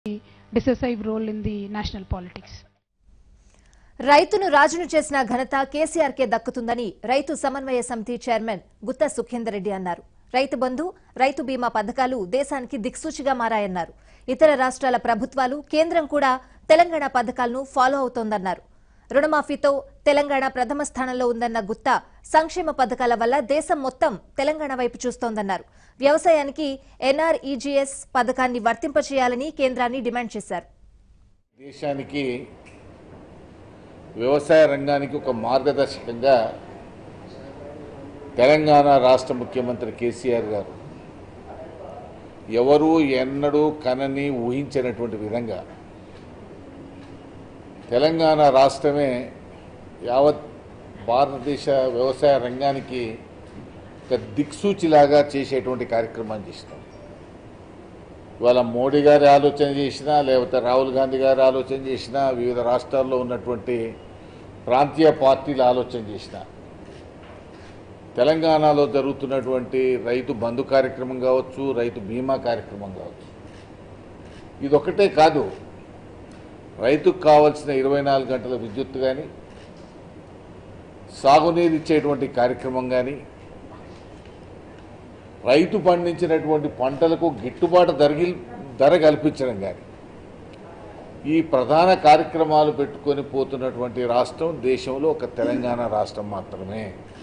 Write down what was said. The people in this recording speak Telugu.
decisive role in the national politics. రైతును రాజును చేసిన ఘనత కేసీఆర్కే దక్కుతుందని రైతు సమన్వయ సమితి చైర్మన్ గుత్తా సుఖేందర్ రెడ్డి అన్నారు రైతు బంధు రైతు బీమా పథకాలు దేశానికి దిక్సూచిగా మారాయన్నారు ఇతర రాష్ట్రాల ప్రభుత్వాలు కేంద్రం కూడా తెలంగాణ పథకాలను ఫాలో అవుతోందన్నారు రుణమాఫీతో తెలంగాణ ప్రథమ స్థానంలో ఉందన్న గుత్తా సంక్షేమ పథకాల వల్ల దేశం మొత్తం తెలంగాణ వైపు చూస్తోందన్నారు వ్యవసాయానికి ఎన్ఆర్ఈజీఎస్ పథకాన్ని వర్తింపచేయాలని కేంద్రాన్ని డిమాండ్ చేశారు దేశానికి వ్యవసాయ రంగానికి ఒక మార్గదర్శకంగా తెలంగాణ రాష్ట్ర ముఖ్యమంత్రి కేసీఆర్ గారు ఎవరూ ఎన్నడూ కనని ఊహించినటువంటి విధంగా తెలంగాణ రాష్ట్రమే యావత్ భారతదేశ వ్యవసాయ రంగానికి ఒక దిక్సూచిలాగా చేసేటువంటి కార్యక్రమాన్ని చేసినాం ఇవాళ మోడీ గారి ఆలోచన చేసినా లేకపోతే రాహుల్ గాంధీ గారి ఆలోచన చేసినా వివిధ రాష్ట్రాల్లో ఉన్నటువంటి ప్రాంతీయ పార్టీలు ఆలోచన చేసిన తెలంగాణలో జరుగుతున్నటువంటి రైతు బంధు కార్యక్రమం కావచ్చు రైతు బీమా కార్యక్రమం కావచ్చు ఇదొక్కటే కాదు రైతుకు కావాల్సిన ఇరవై నాలుగు గంటల విద్యుత్ కానీ సాగునీరు ఇచ్చేటువంటి కార్యక్రమం కానీ రైతు పండించినటువంటి పంటలకు గిట్టుబాటు ధరగి ధర కల్పించడం కానీ ఈ ప్రధాన కార్యక్రమాలు పెట్టుకొని పోతున్నటువంటి రాష్ట్రం దేశంలో ఒక తెలంగాణ రాష్ట్రం మాత్రమే